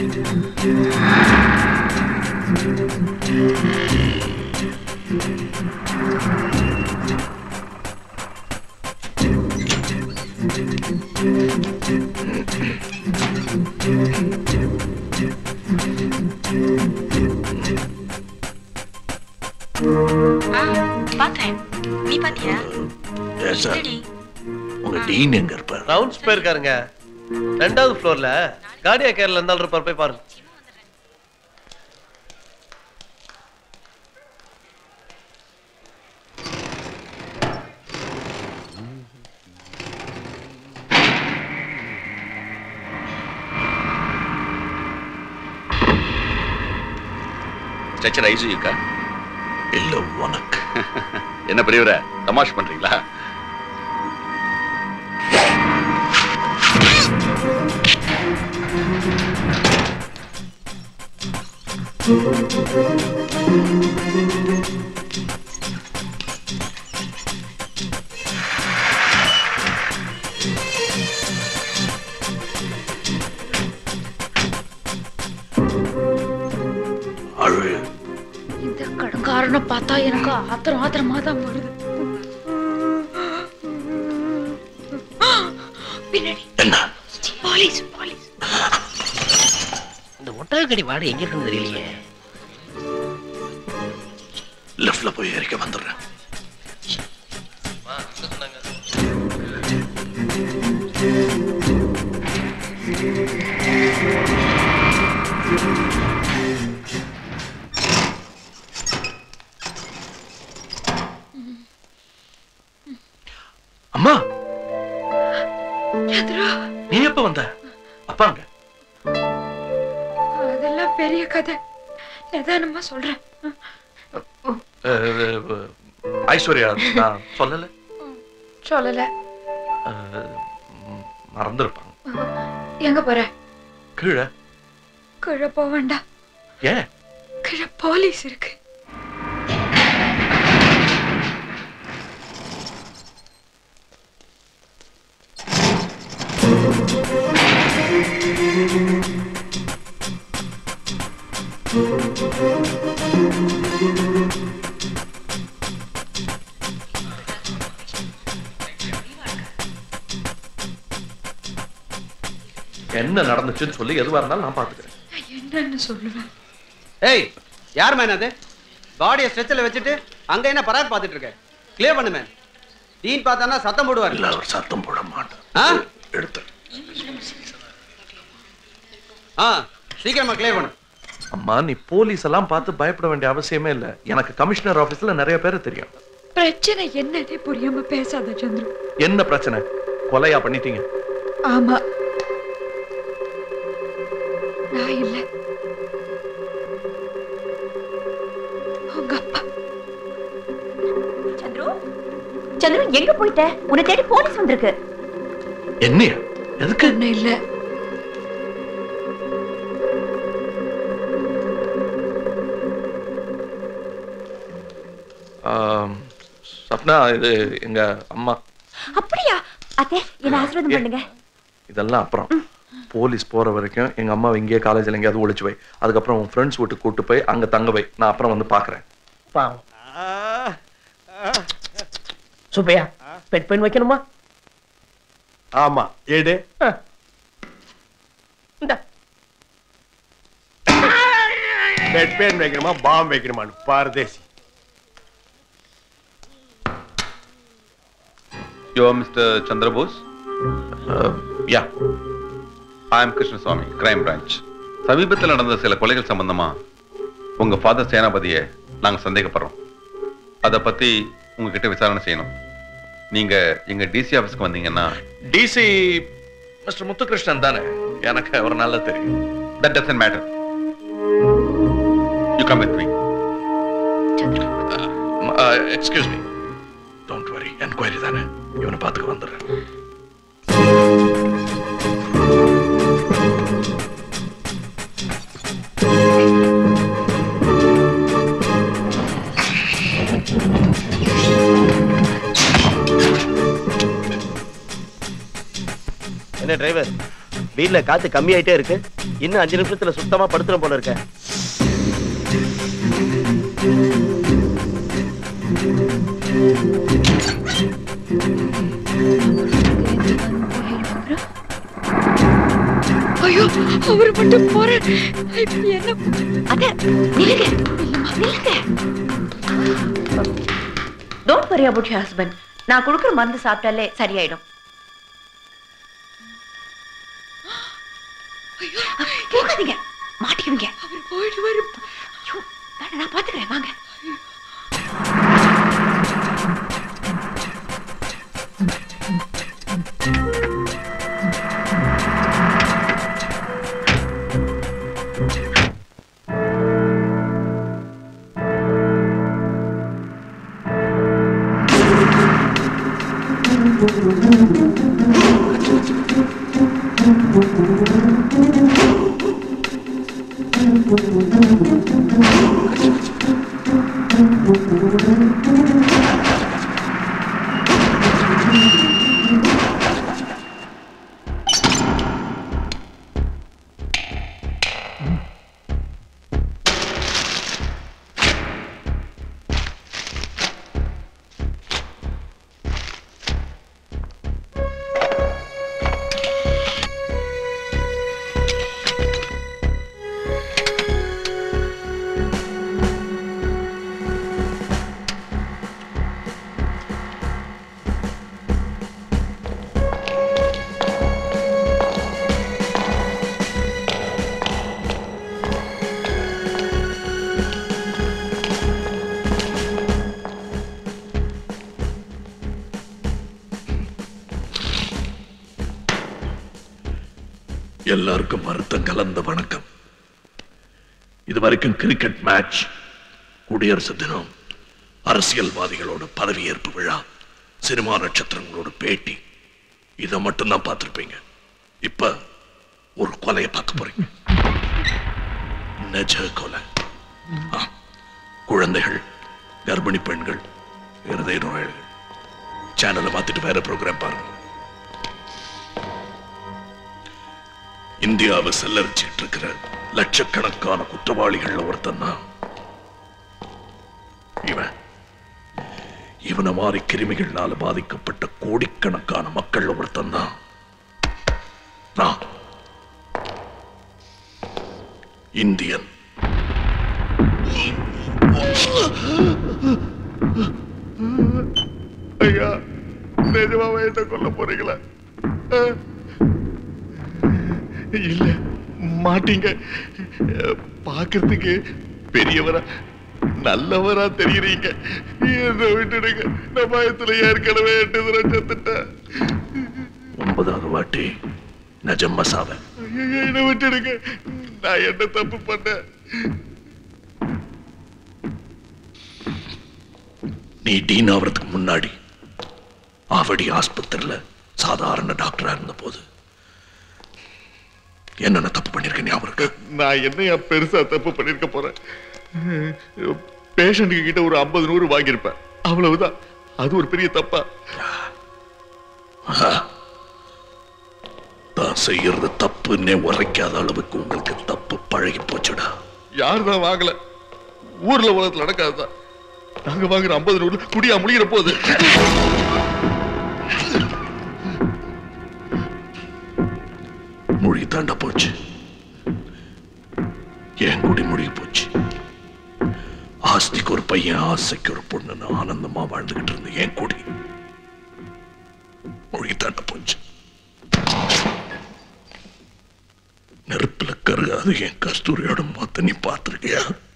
பார்த்தேன் நீ பாத்தியா சார் உங்க டீன் எங்க இருப்பார் ரவுண்ட்ஸ் போயிருக்காருங்க ரெண்டாவது ஃப்ளோர்ல காடியா கேர்ல இருந்தாலும் இருப்பார் போய் பாருங்க ஸ்ட்ரெச்சர் ஐசியூக்கா இல்ல உனக்கு என்ன பெரியவர தமாஷ் பண்றீங்களா அழு இந்த கடங்காரனை பார்த்தா எனக்கு ஆத்திரம் ஆத்திரமா தான் வருது பின்னாடி என்ன போலீஸ் போலீஸ் இந்த ஒட்டகக்கடி வாடகை எங்க இருக்குன்னு தெரியலையே லெஃப்ட்ல போய் ஏறிக்க வந்துடுறேன் அம்மா சந்திரா நீ எப்ப வந்த அப்பாங்க அதெல்லாம் பெரிய கதை நிதானமா சொல்றேன் ஐஸ்வர்யா நான் சொல்லல சொல்லல அஹ், ம், மறந்திருப்பாங்க எங்க போற கீழே கீழே போக வேண்டாம் ஏன் கீழே போலீஸ் இருக்கு என்ன நடந்துச்சுன்னு சொல்லி எதுவா இருந்தாலும் நான் பாத்துக்கிறேன் என்னன்னு சொல்லுவேன் ஏய் யார் மேன் அது பாடியை ஸ்ட்ரெச்சில் வச்சுட்டு அங்க என்ன பராக் பார்த்துட்டு இருக்க கிளியர் பண்ணு மேன் டீன் பார்த்தானா சத்தம் போடுவார் இல்ல அவர் சத்தம் போட மாட்டேன் ஆ எடுத்து ஆ சீக்கிரமா கிளியர் பண்ணு அம்மா நீ போலீஸ் எல்லாம் பார்த்து பயப்பட வேண்டிய அவசியமே இல்ல எனக்கு கமிஷனர் ஆபீஸ்ல நிறைய பேர் தெரியும் பிரச்சனை என்னன்னே புரியாம பேசாத சந்துரு என்ன பிரச்சனை கொலையா பண்ணிட்டீங்க ஆமா நான் இல்ல உங்க அப்பா சந்துரு சந்துரு எங்க போயிட்ட உன்னை தேடி போலீஸ் வந்திருக்கு என்னையா எதுக்கு ஒண்ணு இல்ல ஆம், சப்னா இது எங்க அம்மா அப்படியா அத்தே என்ன ஆசீர்வாதம் பண்ணுங்க இதெல்லாம் அப்புறம் போலீஸ் போற வரைக்கும் எங்க அம்மாவை இங்கேயே காலேஜ்ல எங்கேயாவது ஒளிச்சு வை அதுக்கப்புறம் உன் ஃப்ரெண்ட்ஸ் வீட்டுக்கு கூட்டு போய் அங்க தங்க வை நான் அப்புறம் வந்து பாக்குறேன் பாவம் சுப்பையா பெட் பெண் வைக்கணுமா ஆமா எடு இந்த பெட் பேன் வைக்கணுமா பாம் வைக்கணுமான்னு பாரதேசி yo mister Chandrabose ya I am Krishnaswamy crime branch சமீபத்தில் நடந்த சில கொலைகள் சம்பந்தமா உங்க ஃபாதர் சேனாபதியை நாங்க சந்தேகப்படுறோம் அதை பத்தி உங்ககிட்ட விசாரணை செய்யணும் நீங்க எங்க டிசி ஆபீஸ்க்கு வந்தீங்கன்னா டிசி மிஸ்டர் முத்துகிருஷ்ணன் தானே எனக்கு அவர் நல்லா தெரியும் that doesn't matter you come with me excuse me don't worry enquiry தானே இவனை பார்த்துக்க வந்துடுறேன் என்ன டிரைவர் வீட்ல காத்து கம்மியாயிட்டே இருக்கு இன்னும் அஞ்சு நிமிஷத்துல சுத்தமா படுத்துற போல இருக்க ஐயோ அவர் மட்டும் போறேன் என்ன அத நில்லுங்க நில்லுங்க don't worry about your husband நான் கொடுக்குற மருந்து சாப்பிட்டாலே சரியாயிடும் போகாதீங்க மாட்டிக்குவீங்க அவர் போயிட்டு வரும் ஐயோ, வேண்டாம், நான் பாத்துக்கிறேன் வாங்க எல்லாருக்கும் அர்த்தம் கலந்த வணக்கம் இது வரைக்கும் கிரிக்கெட் மேட்ச் குடியரசு தினம் அரசியல்வாதிகளோட பதவியேற்பு விழா சினிமா நட்சத்திரங்களோட பேட்டி இதை மட்டும்தான் பார்த்திருப்பீங்க இப்ப ஒரு கொலையை பார்க்க போறீங்க நெஜ கொலை ஆ, குழந்தைகள் கர்ப்பிணி பெண்கள் இருதய நோயாளிகள் சேனலை மாத்திட்டு வேற ப்ரோக்ராம் பாருங்க இந்தியாவை செல்லரிச்சிட்டு இருக்கிற லட்சக்கணக்கான குற்றவாளிகள்ல ஒருத்தன் தான் இவன் இவனை மாதிரி கிருமிகளால பாதிக்கப்பட்ட கோடிக்கணக்கான மக்கள் ஒருத்தன் தான் நான் இந்தியன் ஐயா நிஜமா வயத்தை கொல்ல போறீங்களா அஹ். இல்ல மாட்டீங்க பாக்குறதுக்கு பெரியவரா நல்லவரா தெரியுறீங்க என்ன விட்டுடுங்க நான் பயத்துல ஏற்கனவே எட்டு தடவை செத்துட்டேன் ஒன்பதாவது வாட்டி நஜம் மசாவ என்ன விட்டுடுங்க நான் என்ன தப்பு பண்ணேன் நீ டீன் ஆவறதுக்கு முன்னாடி ஆவடி ஆஸ்பத்திரியில சாதாரண டாக்டரா இருந்த போது என்னென்ன தப்பு பண்ணிருக்க ஞாபகம் இருக்கு நான் என்னையா பெருசா தப்பு பண்ணிருக்க போறேன் பேஷண்ட்டுக்கு கிட்ட ஒரு ஐம்பது நூறு வாங்கியிருப்பேன் அவ்வளவுதான் அது ஒரு பெரிய தப்பா தான் செய்யறது தப்புன்னே உரைக்காத அளவுக்கு உங்களுக்கு தப்பு பழகி போச்சுடா யார் தான் வாங்கல ஊர்ல உலகத்துல நடக்காதுதான் நாங்க வாங்குற ஐம்பது நூறு குடியா முடிகிற போது மொழி தாண்ட போச்சு என் குடி மொழி போச்சு ஆஸ்திக்கு ஒரு பையன் ஆசைக்கு ஒரு பொண்ணுன்னு ஆனந்தமா வாழ்ந்துகிட்டு இருந்த என் குடி மொழி தாண்ட போச்சு நெருப்புல கருகாது என் கஸ்தூரியோட மொத்த நீ பார்த்திருக்கியா